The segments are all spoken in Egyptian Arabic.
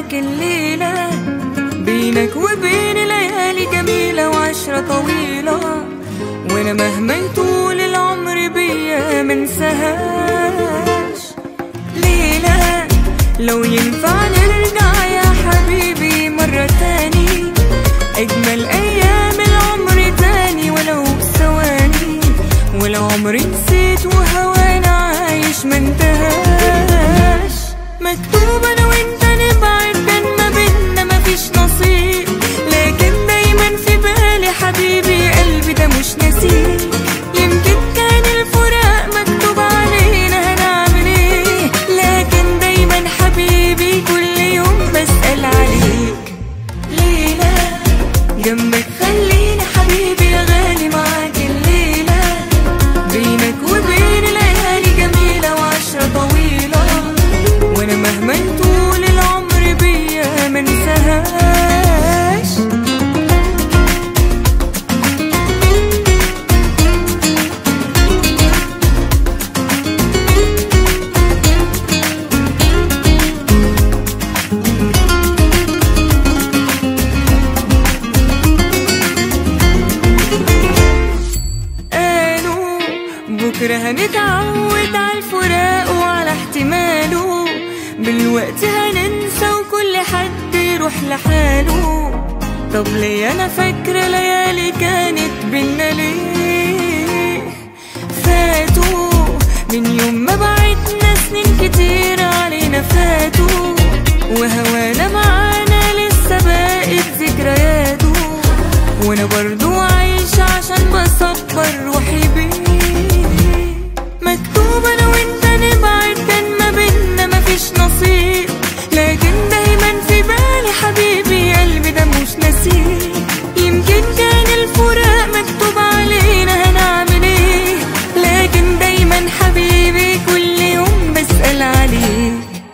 معاك الليلة بينك وبين ليالي جميلة وعشرة طويلة وانا مهما يطول العمر بيا منساهاش ليلة لو ينفع نرجع يا حبيبي مرة تاني أجمل أيام العمر تاني ولو ثواني ولو عمري نسيت وهوانا عايش منتهاش مكتوب أنا وأنت نبعد كان ما بينا مفيش نصيب لكن دايما في بالي حبيبي قلبي ده مش نسيب يمكن كان الفراق مكتوب علينا هنعمل ايه لكن دايما حبيبي كل يوم بسأل عليك ليلى جنبك خليني حبيبي يا غالي معاك الليلة بينك وبين ليالي جميلة وعشرة طويلة وانا مهما يطول العمر بيا منساهاش قالوا بكرة هنتعود على الفراق وعلى احتماله بالوقت هننسى وكل حد يروح لحاله طب ليه انا فاكرة ليالي كانت بينا ليه فاتوا من يوم ما بعدنا سنين كتير علينا فاتوا وهوانا معانا لسه باقي ذكرياته وانا برضو عايشة عشان بصبر روحي بيه مكتوب انا وانت نبعد كان ما بينا مفيش نصيب لكن دايما في بالي حبيبي قلبي ده مش نسيب يمكن كان الفراق مكتوب علينا هنعمل ايه لكن دايما حبيبي كل يوم بسأل عليك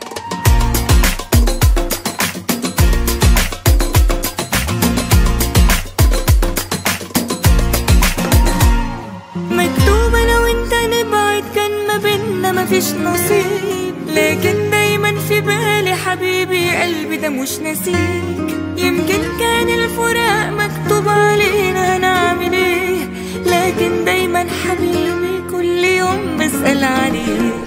مكتوب انا وانت نبعد كان ما بينا مفيش نصيب لكن دايما في بالي حبيبي قلبي ده مش نسيك يمكن كان الفراق مكتوب علينا هنعمل ايه لكن دايما حبيبي كل يوم بسأل عليك